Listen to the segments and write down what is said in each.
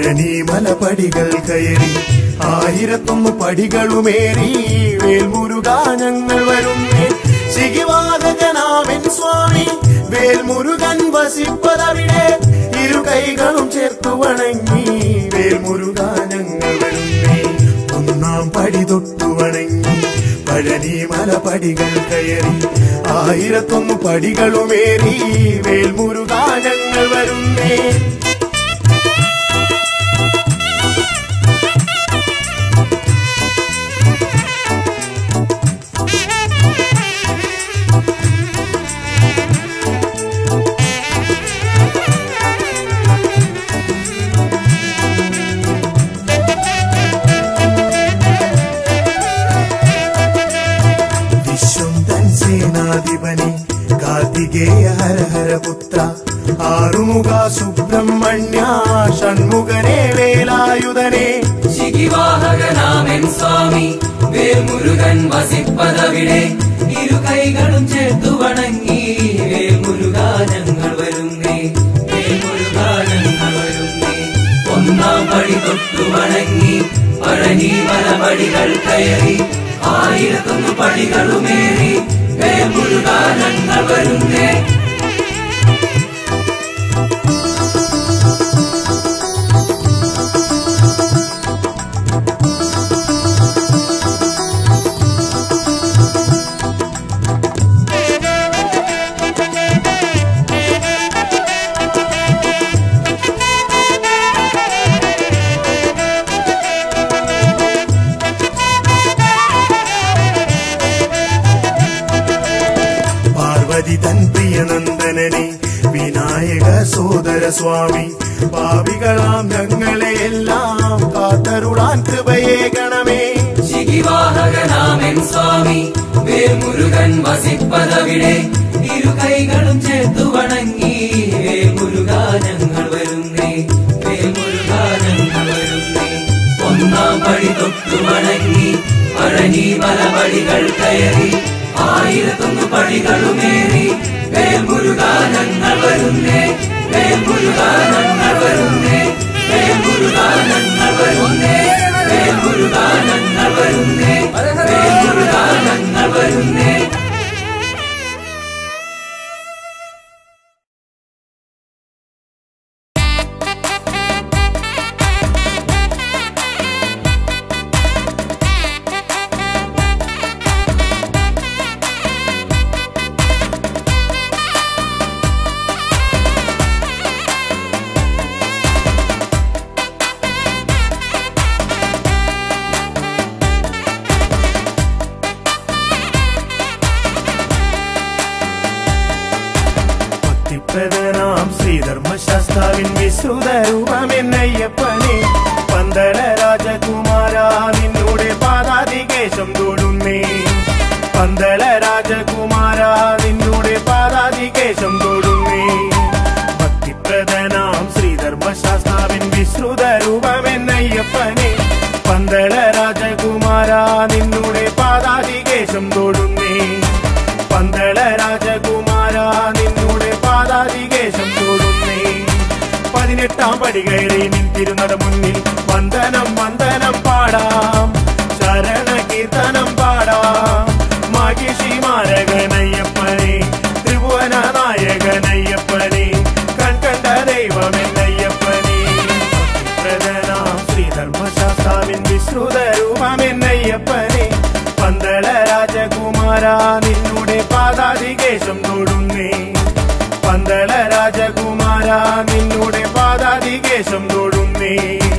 പഴനിമല പടികൾ കയറി ആയിരത്തൊന്ന് പടികളുമേറി വേൽമുരുകാ ഞങ്ങൾ വരുന്നേ ശിഖിവാഹകനാമൻ സ്വാമി വേൽമുരുകൻ വസിപ്പതവിടെ ഇരു കൈകളും ചേർത്തു വണങ്ങി വേൽമുരുകാ ഞങ്ങൾ വരുന്നേ ഒന്നാം പടി തൊട്ടു വണങ്ങി പഴനിമല പടികൾ കയറി ആയിരത്തൊന്ന് പടികളുമേറി വേൽമുരുകാ ഞങ്ങൾ വരുന്നേ വിശ്വം തൻ സേനാധിപനെ കാർത്തികേയ ഹര ഹര പുത്ര ആറുമുഖ സുബ്രഹ്മണ്യ ഷൺമുഖനെ വേലായുധനെ ശിഖിവാഹകനാമൻ സ്വാമി വേൽമുരുകൻ വസിപ്പതവിടെ ഇരു കൈകളും ചേർത്തു വണങ്ങി വേൽമുരുകാ ഞങ്ങൾ വരുന്നേ വേൽമുരുകാ ഞങ്ങൾ വരുന്നേ ഒന്നാം പടി തൊട്ടു വണങ്ങി പഴനി മലപടികൾ കയറി ആയിരത്തൊന്ന് പടികളുമേറി വേൽമുരുകാ ഞങ്ങൾ വരുന്നേ പാർവതി തൻ പ്രിയനന്ദനനെ വിനായക സോദര സ്വാമി പാപികളാം ഞങ്ങളെ എല്ലാം കാത്തരുളാൻ കൃപയേകണമേ ശിഖിവാഹകനാമൻ സ്വാമി വേൽമുരുകൻ വസിപ്പതവിടെ ഇരു കൈകളും ചേർത്തു വണങ്ങി വേൽമുരുകാ ഞങ്ങൾ വരുന്നേ വേൽമുരുകാ ഞങ്ങൾ വരുന്നേ ഒന്നാം പടി തൊട്ടു വണങ്ങി പഴനി മലപടികൾ കയറി ആയിരത്തൊന്ന് പടികളുമേറി വേൽമുരുകാ ഞങ്ങൾ വരുന്നേ വേൽമുരുകാ ഞങ്ങൾ വരുന്നേ വേൽമുരുകാ ഞങ്ങൾ വരുന്നേ വേൽമുരുകാ ഞങ്ങൾ വരുന്നേ വേൽമുരുകാ ഞങ്ങൾ വരുന്നേ ഭക്തിപ്രദനാം ശ്രീധർമ്മശാസ്താവിൻ വിശ്രുത രൂപമെന്നയ്യപ്പനെ പന്തള രാജകുമാര നിന്നൂടെ പാദാതികേശം തൊടുന്നേ പന്തള രാജകുമാര നിന്നൂടെ പാദാതികേശം തൊടുന്നേ ഭക്തിപ്രദനാം ശ്രീധർമ്മശാസ്താവിൻ വിശ്രുത രൂപമെന്നയ്യപ്പനെ പന്തള രാജകുമാര നിന്നൂടെ പാദാതികേശം തൊടുന്നേ പന്തള രാജകുമാര നിന്നൂടെ പാദാതികേശം തൊടുന്നേ പതിനെട്ടാം പടി കയറി നിന്തിരുന്നട മുന്നിൽ വന്ദനം വന്ദനം പാടാം ശരണ കീർത്തനം പാടാം മഹിഷി മാരകനയ്യപ്പനെ ത്രിഭുവന നായകനയ്യപ്പനെ കൺകണ്ട ദൈവമെന്നയ്യപ്പനെ പ്രധാനാം ശ്രീധർമ്മശാസ്താവിൻ വിശ്രുത രൂപമെന്നയ്യപ്പനെ പന്തള രാജകുമാര നിന്നൂടെ പാദാതികേശം തൊടുന്നേ പന്തള രാജകുമാര നിന്നൂടെ പാദാതികേശം തൊടുന്നേ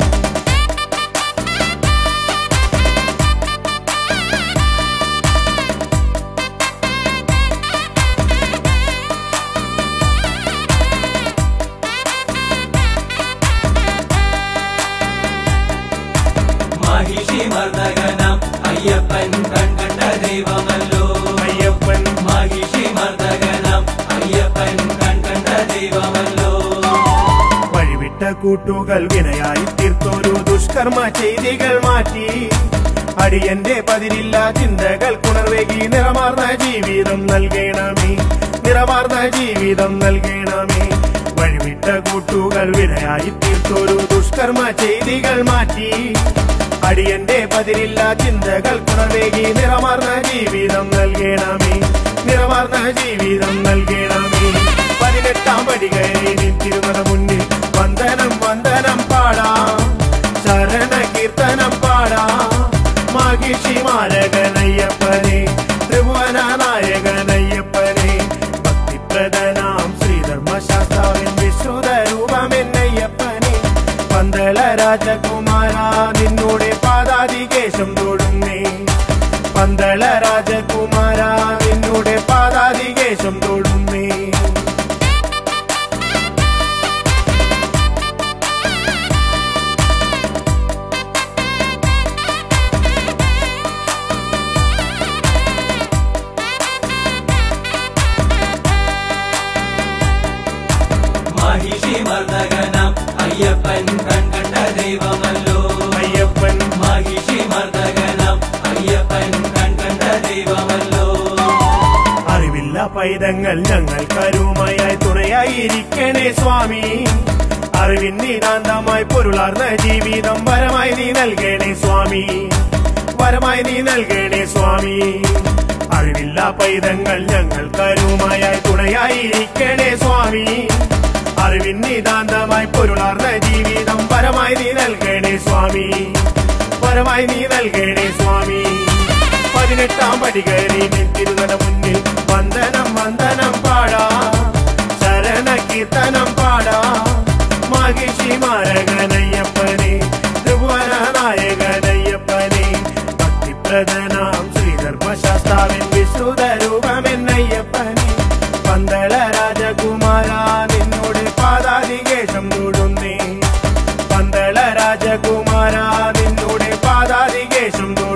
മഹിഷി മർദ്ദകനം അയ്യപ്പൻ കൺകണ്ട ദൈവമല്ലോ അയ്യപ്പൻ മഹിഷി മർദ്ദകനം അയ്യപ്പൻ കൺകണ്ട ദൈവമല്ലോ വഴിവിട്ട കൂട്ടുകൾ വിനയായി തീർത്തൊരു ദുഷ്കർമ്മ ചെയ്തികൾ മാറ്റി അടിയന്റെ പതിരില്ല ചിന്തകൾ കുണർവേകി നിറമാർന്ന ജീവിതം നൽകണമേ നിറമാർന്ന ജീവിതം നൽകണമേ വഴിവിട്ട കൂട്ടുകൾ വിനയായി തീർത്തൊരു ദുഷ്കർമ്മ ചെയ്തികൾ മാറ്റി അടിയന്റെ പതിരില്ല ചിന്തകൾ കുണവേകി നിറമാർന്ന ജീവിതം നൽകണമേ നിറമാർന്ന ജീവിതം നൽകണമേ പതിനെട്ടാം പടി കയറി നിന്നിരുന്നത് മുന്നിൽ വന്ദനം വന്ദനം പാടാം ശരണ കീർത്തനം പാടാം മാഹിഷി മാരകനയ്യപ്പനെ ത്രിഭുവന നായകനയ്യപ്പനെ ഭക്തിപ്രദനാം ശ്രീധർമ്മശാസ്താവിൻ വിശ്രുത രൂപമെന്നയ്യപ്പനെ പന്തള രാജകുമാര നിന്നോടെ പാദാതികേശം തൊടുന്നേ പന്തള രാജകുമാര നിന്നോടെ പാദാതികേശം തൊടുന്നേ മഹിഷി മർദ്ദകനം അയ്യപ്പൻ കൺകണ്ട ദൈവമല്ലോ അയ്യപ്പൻ മഹിഷി മർദ്ദകനം അയ്യപ്പൻ കൺകണ്ട ദൈവമല്ലോ അറിവില്ല പൈതങ്ങൾ ഞങ്ങൾ കരുമയായി തുണയായിരിക്കണേ സ്വാമി അറിവിൻ നിതാന്തമായി പൊരുളാർന്ന ജീവിതം വരമായി നീ നൽകണേ സ്വാമി വരമായി നീ നൽകണേ സ്വാമി അറിവില്ല പൈതങ്ങൾ ഞങ്ങൾ കരുമയായി തുണയായിരിക്കണേ സ്വാമി അറിവിൻ നിതാന്തമായി പൊരുളാർന്ന ജീവിതം വരമായി നീ നൽകണേ സ്വാമി വരമായി നീ നൽകണേ സ്വാമി പതിനെട്ടാം പടി കയറി നിന്നിരുന്നത മുന്നിൽ വന്ദനം വന്ദനം പാടാ ശരണ കീർത്തനം പാടാ മഹിഷി മാരകനയ്യപ്പനെ ത്രിഭുവന നായകനയ്യപ്പനെ ഭക്തിപ്രദനാം ശ്രീധർമ്മശാസ്താവിൻ വിശ്രുത രൂപമെന്നയ്യപ്പനെ പന്തള രാജകുമാര നിന്നോട് പാദാതികേശം തൊടുന്നേ പന്തള രാജകുമാര നിന്നോട് പാദാതികേശം തൊടുന്നേ